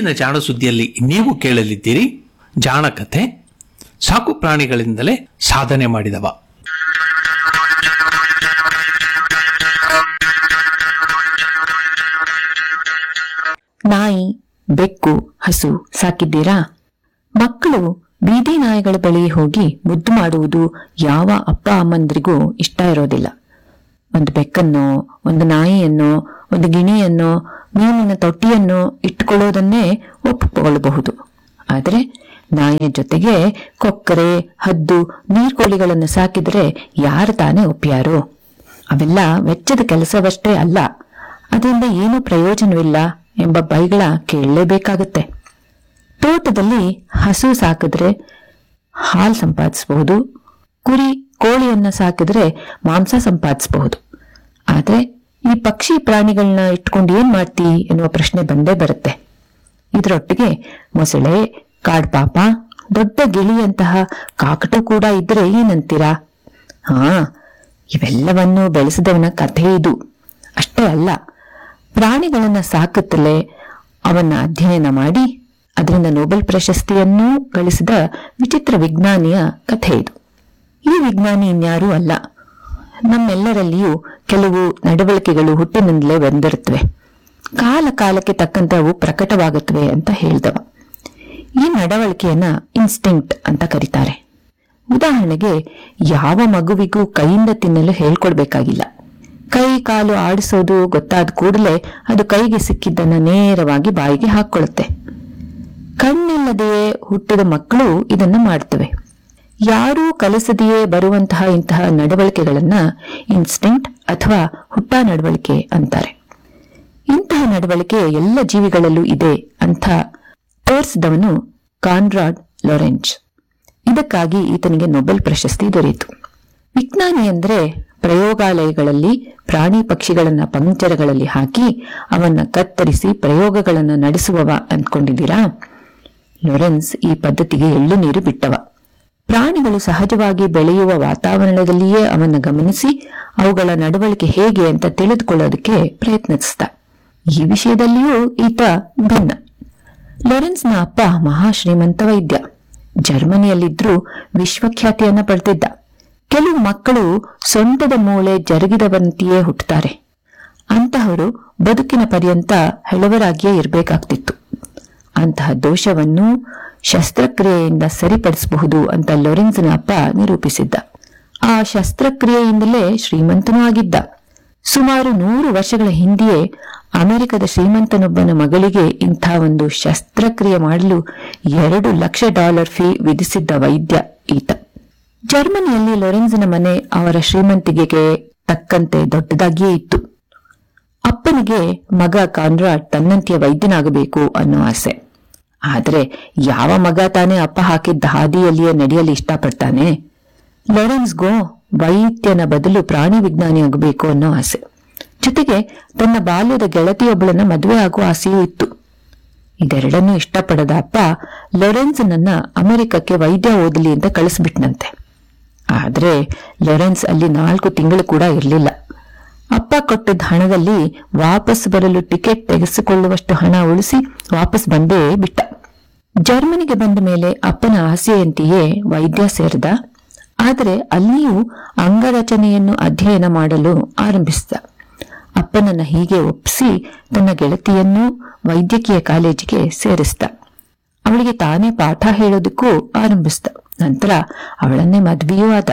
ಇಂದಿನ ಜಾಣ ಸುದ್ದಿಯಲ್ಲಿ ನೀವು ಕೇಳಲಿದ್ದೀರಿ ಜಾಣ ಕಥೆ ಸಾಕು ಪ್ರಾಣಿಗಳಿಂದಲೇ ಸಾಧನೆ ಮಾಡಿದವ ನಾಯಿ ಬೆಕ್ಕು ಹಸು ಸಾಕಿದ್ದೀರಾ ಮಕ್ಕಳು ಬೀದಿ ನಾಯಿಗಳ ಬಳಿ ಹೋಗಿ ಮುದ್ದು ಮಾಡುವುದು ಯಾವ ಅಪ್ಪ ಅಮ್ಮಂದ್ರಿಗೂ ಇಷ್ಟ ಇರೋದಿಲ್ಲ ಒಂದು ಬೆಕ್ಕನ್ನೋ ಒಂದು ನಾಯಿಯನ್ನೋ ಒಂದು ಗಿಣಿಯನ್ನೋ ಮೀನಿನ ತೊಟ್ಟಿಯನ್ನೋ ಇಟ್ಟುಕೊಳ್ಳೋದನ್ನೇ ಒಪ್ಪಿಕೊಳ್ಳಬಹುದು ಆದರೆ ನಾಯಿಯ ಜೊತೆಗೆ ಕೊಕ್ಕರೆ ಹದ್ದು ನೀರ್ಕೋಳಿಗಳನ್ನು ಸಾಕಿದರೆ ಯಾರು ತಾನೇ ಒಪ್ಪ್ಯಾರೋ ಅವೆಲ್ಲ ವೆಚ್ಚದ ಕೆಲಸವಷ್ಟೇ ಅಲ್ಲ ಅದರಿಂದ ಏನೂ ಪ್ರಯೋಜನವಿಲ್ಲ ಎಂಬ ಬೈಗಳ ಕೇಳಲೇಬೇಕಾಗತ್ತೆ ತೋಟದಲ್ಲಿ ಹಸು ಸಾಕಿದ್ರೆ ಹಾಲು ಸಂಪಾದಿಸಬಹುದು ಕುರಿ ಕೋಳಿಯನ್ನ ಸಾಕಿದ್ರೆ ಮಾಂಸ ಸಂಪಾದಿಸಬಹುದು ಆದ್ರೆ ಈ ಪಕ್ಷಿ ಪ್ರಾಣಿಗಳನ್ನ ಇಟ್ಕೊಂಡು ಏನ್ ಮಾಡ್ತಿ ಎನ್ನುವ ಪ್ರಶ್ನೆ ಬಂದೇ ಬರುತ್ತೆ ಇದರೊಟ್ಟಿಗೆ ಮೊಸಳೆ ಕಾಡ್ಪಾಪ ದೊಡ್ಡ ಗಿಳಿಯಂತಹ ಕಾಕಟು ಕೂಡ ಇದ್ರೆ ಏನಂತೀರಾ ಹಾ ಇವೆಲ್ಲವನ್ನು ಬೆಳೆಸಿದವನ ಕಥೆ ಇದು ಅಷ್ಟೇ ಅಲ್ಲ ಪ್ರಾಣಿಗಳನ್ನ ಸಾಕುತ್ತಲೇ ಅವನ್ನ ಅಧ್ಯಯನ ಮಾಡಿ ಅದರಿಂದ ನೊಬೆಲ್ ಪ್ರಶಸ್ತಿಯನ್ನೂ ಗಳಿಸಿದ ವಿಚಿತ್ರ ವಿಜ್ಞಾನಿಯ ಕಥೆ ಇದು ಈ ವಿಜ್ಞಾನಿ ಇನ್ಯಾರೂ ಅಲ್ಲ ನಮ್ಮೆಲ್ಲರಲ್ಲಿಯೂ ಕೆಲವು ನಡವಳಿಕೆಗಳು ಹುಟ್ಟಿನಿಂದಲೇ ಬಂದಿರುತ್ತವೆ ಕಾಲ ಕಾಲಕ್ಕೆ ತಕ್ಕಂತೆ ಅವು ಪ್ರಕಟವಾಗುತ್ತವೆ ಅಂತ ಹೇಳ್ದವ ಈ ನಡವಳಿಕೆಯನ್ನ ಇನ್ಸ್ಟಿಂಕ್ಟ್ ಅಂತ ಕರೀತಾರೆ ಉದಾಹರಣೆಗೆ ಯಾವ ಮಗುವಿಗೂ ಕೈಯಿಂದ ತಿನ್ನಲು ಹೇಳ್ಕೊಡ್ಬೇಕಾಗಿಲ್ಲ ಕೈ ಕಾಲು ಆಡಿಸೋದು ಗೊತ್ತಾದ ಕೂಡಲೇ ಅದು ಕೈಗೆ ಸಿಕ್ಕಿದ್ದನ್ನ ನೇರವಾಗಿ ಬಾಯಿಗೆ ಹಾಕೊಳ್ಳುತ್ತೆ ಕಣ್ಣಿಲ್ಲದೆಯೇ ಹುಟ್ಟಿದ ಮಕ್ಕಳು ಇದನ್ನು ಮಾಡ್ತವೆ ಯಾರೂ ಕಲಿಸದೆಯೇ ಬರುವಂತಹ ಇಂತಹ ನಡವಳಿಕೆಗಳನ್ನ ಇನ್ಸ್ಟಿಂಕ್ಟ್ ಅಥವಾ ಹುಟ್ಟ ನಡವಳಿಕೆ ಅಂತಾರೆ ಇಂತಹ ನಡವಳಿಕೆ ಎಲ್ಲ ಜೀವಿಗಳಲ್ಲೂ ಇದೆ ಅಂತ ತೋರಿಸಿದವನು ಕಾನ್ರಾಡ್ ಲೊರೆಂಜ್ ಇದಕ್ಕಾಗಿ ಈತನಿಗೆ ನೊಬೆಲ್ ಪ್ರಶಸ್ತಿ ದೊರೆಯಿತು ವಿಜ್ಞಾನಿ ಅಂದ್ರೆ ಪ್ರಯೋಗಾಲಯಗಳಲ್ಲಿ ಪ್ರಾಣಿ ಪಕ್ಷಿಗಳನ್ನ ಪಂಜರಗಳಲ್ಲಿ ಹಾಕಿ ಅವನ್ನ ಕತ್ತರಿಸಿ ಪ್ರಯೋಗಗಳನ್ನ ನಡೆಸುವವ ಅಂದ್ಕೊಂಡಿದ್ದೀರಾ ಲೊರೆನ್ಸ್ ಈ ಪದ್ಧತಿಗೆ ಎಳ್ಳು ನೀರು ಬಿಟ್ಟವ ಪ್ರಾಣಿಗಳು ಸಹಜವಾಗಿ ಬೆಳೆಯುವ ವಾತಾವರಣದಲ್ಲಿಯೇ ಅವನ್ನ ಗಮನಿಸಿ ಅವುಗಳ ನಡವಳಿಕೆ ಹೇಗೆ ಅಂತ ತಿಳಿದುಕೊಳ್ಳೋದಕ್ಕೆ ಪ್ರಯತ್ನಿಸಿದ ಈ ವಿಷಯದಲ್ಲಿಯೂ ಈತ ಭಿನ್ನ ಲಾರೆನ್ಸ್ನ ಅಪ್ಪ ಮಹಾ ಶ್ರೀಮಂತ ವೈದ್ಯ ಜರ್ಮನಿಯಲ್ಲಿದ್ರೂ ವಿಶ್ವಖ್ಯಾತಿಯನ್ನ ಪಡೆದಿದ್ದ ಕೆಲವು ಮಕ್ಕಳು ಸೊಂಟದ ಮೂಳೆ ಜರುಗಿದವಂತೆಯೇ ಹುಟ್ಟುತ್ತಾರೆ ಅಂತಹವರು ಬದುಕಿನ ಪರ್ಯಂತ ಹೆಳವರಾಗಿಯೇ ಇರಬೇಕಾಗ್ತಿತ್ತು ಅಂತಹ ದೋಷವನ್ನು ಶಸ್ತ್ರಕ್ರಿಯೆಯಿಂದ ಸರಿಪಡಿಸಬಹುದು ಅಂತ ಲೊರೆನ್ಸ್ನ ಅಪ್ಪ ನಿರೂಪಿಸಿದ್ದ ಆ ಶಸ್ತ್ರಕ್ರಿಯೆಯಿಂದಲೇ ಶ್ರೀಮಂತನೂ ಆಗಿದ್ದ ಸುಮಾರು ನೂರು ವರ್ಷಗಳ ಹಿಂದೆಯೇ ಅಮೆರಿಕದ ಶ್ರೀಮಂತನೊಬ್ಬನ ಮಗಳಿಗೆ ಇಂಥ ಒಂದು ಶಸ್ತ್ರಕ್ರಿಯೆ ಮಾಡಲು ಎರಡು ಲಕ್ಷ ಡಾಲರ್ ಫೀ ವಿಧಿಸಿದ್ದ ವೈದ್ಯ ಈತ ಜರ್ಮನಿಯಲ್ಲಿ ಲೊರೆನ್ಸ್ನ ಮನೆ ಅವರ ಶ್ರೀಮಂತಿಗೆಗೆ ತಕ್ಕಂತೆ ದೊಡ್ಡದಾಗಿಯೇ ಇತ್ತು ಅಪ್ಪನಿಗೆ ಮಗ ಕಾನ್ರಾಡ್ ತನ್ನಂತೆಯ ವೈದ್ಯನಾಗಬೇಕು ಅನ್ನೋ ಆಸೆ ಆದ್ರೆ ಯಾವ ಮಗ ತಾನೇ ಅಪ್ಪ ಹಾಕಿದ್ದ ಹಾದಿಯಲ್ಲಿಯೇ ನಡೆಯಲು ಇಷ್ಟಪಡ್ತಾನೆ ಲಾರೆನ್ಸ್ಗೋ ವೈದ್ಯನ ಬದಲು ಪ್ರಾಣಿ ವಿಜ್ಞಾನಿಯಾಗಬೇಕು ಅನ್ನೋ ಆಸೆ ಜೊತೆಗೆ ತನ್ನ ಬಾಲ್ಯದ ಗೆಳತಿಯೊಬ್ಬಳನ್ನ ಮದುವೆ ಆಗುವ ಆಸೆಯೂ ಇತ್ತು ಇದೆರಡನ್ನೂ ಇಷ್ಟಪಡದ ಅಪ್ಪ ಲೊರೆನ್ಸ್ನನ್ನ ಅಮೆರಿಕಕ್ಕೆ ವೈದ್ಯ ಓದಲಿ ಅಂತ ಕಳಿಸ್ಬಿಟ್ನಂತೆ ಆದ್ರೆ ಲೊರೆನ್ಸ್ ಅಲ್ಲಿ ನಾಲ್ಕು ತಿಂಗಳು ಕೂಡ ಇರಲಿಲ್ಲ ಅಪ್ಪ ಕೊಟ್ಟಿದ್ದ ಹಣದಲ್ಲಿ ವಾಪಸ್ ಬರಲು ಟಿಕೆಟ್ ತೆಗೆಸಿಕೊಳ್ಳುವಷ್ಟು ಹಣ ಉಳಿಸಿ ವಾಪಸ್ ಬಂದೇ ಬಿಟ್ಟ ಜರ್ಮನಿಗೆ ಬಂದ ಮೇಲೆ ಅಪ್ಪನ ಆಸೆಯಂತೆಯೇ ವೈದ್ಯ ಸೇರಿದ ಆದರೆ ಅಲ್ಲಿಯೂ ಅಂಗರಚನೆಯನ್ನು ಅಧ್ಯಯನ ಮಾಡಲು ಆರಂಭಿಸಿದ ಅಪ್ಪನನ್ನ ಹೀಗೆ ಒಪ್ಪಿಸಿ ತನ್ನ ಗೆಳತಿಯನ್ನು ವೈದ್ಯಕೀಯ ಕಾಲೇಜಿಗೆ ಸೇರಿಸಿದ ಅವಳಿಗೆ ತಾನೇ ಪಾಠ ಹೇಳೋದಕ್ಕೂ ಆರಂಭಿಸಿದ ನಂತರ ಅವಳನ್ನೇ ಮದ್ವೆಯೂ ಆದ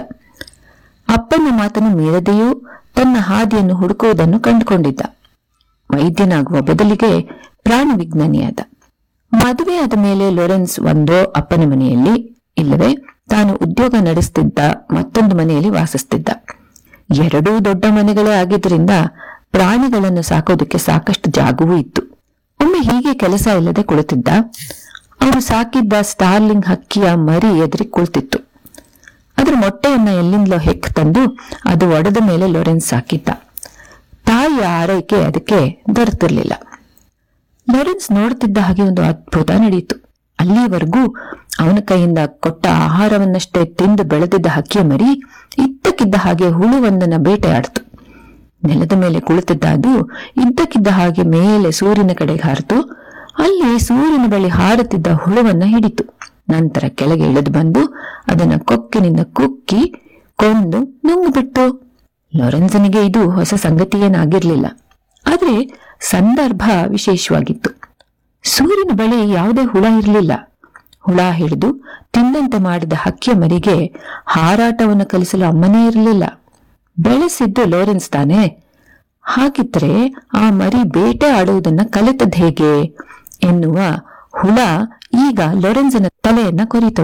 ಅಪ್ಪನ ಮಾತನ್ನು ಮೀರದೆಯೂ ತನ್ನ ಹಾದಿಯನ್ನು ಹುಡುಕುವುದನ್ನು ಕಂಡುಕೊಂಡಿದ್ದ ವೈದ್ಯನಾಗುವ ಬದಲಿಗೆ ಪ್ರಾಣಿ ವಿಜ್ಞಾನಿಯಾದ ಮದುವೆಯಾದ ಮೇಲೆ ಲೊರೆನ್ಸ್ ಒಂದೋ ಅಪ್ಪನ ಮನೆಯಲ್ಲಿ ಇಲ್ಲವೇ ತಾನು ಉದ್ಯೋಗ ನಡೆಸುತ್ತಿದ್ದ ಮತ್ತೊಂದು ಮನೆಯಲ್ಲಿ ವಾಸಿಸುತ್ತಿದ್ದ ಎರಡೂ ದೊಡ್ಡ ಮನೆಗಳೇ ಆಗಿದ್ರಿಂದ ಪ್ರಾಣಿಗಳನ್ನು ಸಾಕೋದಕ್ಕೆ ಸಾಕಷ್ಟು ಜಾಗವೂ ಇತ್ತು ಒಮ್ಮೆ ಹೀಗೆ ಕೆಲಸ ಇಲ್ಲದೆ ಕುಳಿತಿದ್ದ ಅವರು ಸಾಕಿದ್ದ ಸ್ಟಾರ್ಲಿಂಗ್ ಹಕ್ಕಿಯ ಮರಿ ಎದುರಿ ಕುಳಿತಿತ್ತು ಅದರ ಮೊಟ್ಟೆಯನ್ನ ಎಲ್ಲಿಂದಲೋ ಹೆಕ್ ತಂದು ಅದು ಒಡೆದ ಮೇಲೆ ಲೊರೆನ್ಸ್ ಸಾಕಿದ್ದ ತಾಯಿಯ ಆರೈಕೆ ಅದಕ್ಕೆ ದೊರೆತಿರ್ಲಿಲ್ಲ ಲಾರೆನ್ಸ್ ನೋಡುತ್ತಿದ್ದ ಹಾಗೆ ಒಂದು ಅದ್ಭುತ ನಡೆಯಿತು ಅಲ್ಲಿವರೆಗೂ ಅವನ ಕೈಯಿಂದ ಕೊಟ್ಟ ಆಹಾರವನ್ನಷ್ಟೇ ತಿಂದು ಬೆಳೆದಿದ್ದ ಹಕ್ಕಿಯ ಮರಿ ಇದ್ದಕ್ಕಿದ್ದ ಹಾಗೆ ಹುಳುವೊಂದನ್ನ ಬೇಟೆಯಾಡ್ತು ನೆಲದ ಮೇಲೆ ಕುಳಿತಿದ್ದ ಅದು ಇದ್ದಕ್ಕಿದ್ದ ಹಾಗೆ ಮೇಲೆ ಸೂರ್ಯನ ಕಡೆಗೆ ಹಾರಿತು ಅಲ್ಲಿ ಸೂರ್ಯನ ಬಳಿ ಹಾರುತ್ತಿದ್ದ ಹುಳುವನ್ನ ಹಿಡಿತು ನಂತರ ಕೆಳಗೆ ಇಳಿದು ಬಂದು ಅದನ್ನ ಕೊಕ್ಕಿನಿಂದ ಕುಕ್ಕಿ ಕೊಂದು ನುಂಗುಬಿಟ್ಟು ಲೊರೆನ್ಸನಿಗೆ ಇದು ಹೊಸ ಸಂಗತಿಯೇನಾಗಿರ್ಲಿಲ್ಲ ಆದ್ರೆ ಸಂದರ್ಭ ವಿಶೇಷವಾಗಿತ್ತು ಸೂರ್ಯನ ಬಳಿ ಯಾವುದೇ ಹುಳ ಇರಲಿಲ್ಲ ಹುಳ ಹಿಡಿದು ತಿಂದಂತೆ ಮಾಡಿದ ಹಕ್ಕಿಯ ಮರಿಗೆ ಹಾರಾಟವನ್ನು ಕಲಿಸಲು ಅಮ್ಮನೇ ಇರಲಿಲ್ಲ ಬೆಳೆಸಿದ್ದು ಲಾರೆನ್ಸ್ ತಾನೆ ಹಾಗಿದ್ರೆ ಆ ಮರಿ ಬೇಟೆ ಆಡುವುದನ್ನ ಕಲಿತದ್ ಹೇಗೆ ಎನ್ನುವ ಹುಳ ಈಗ ಲೊರೆನ್ಸನ ತಲೆಯನ್ನ ಕೊರಿತು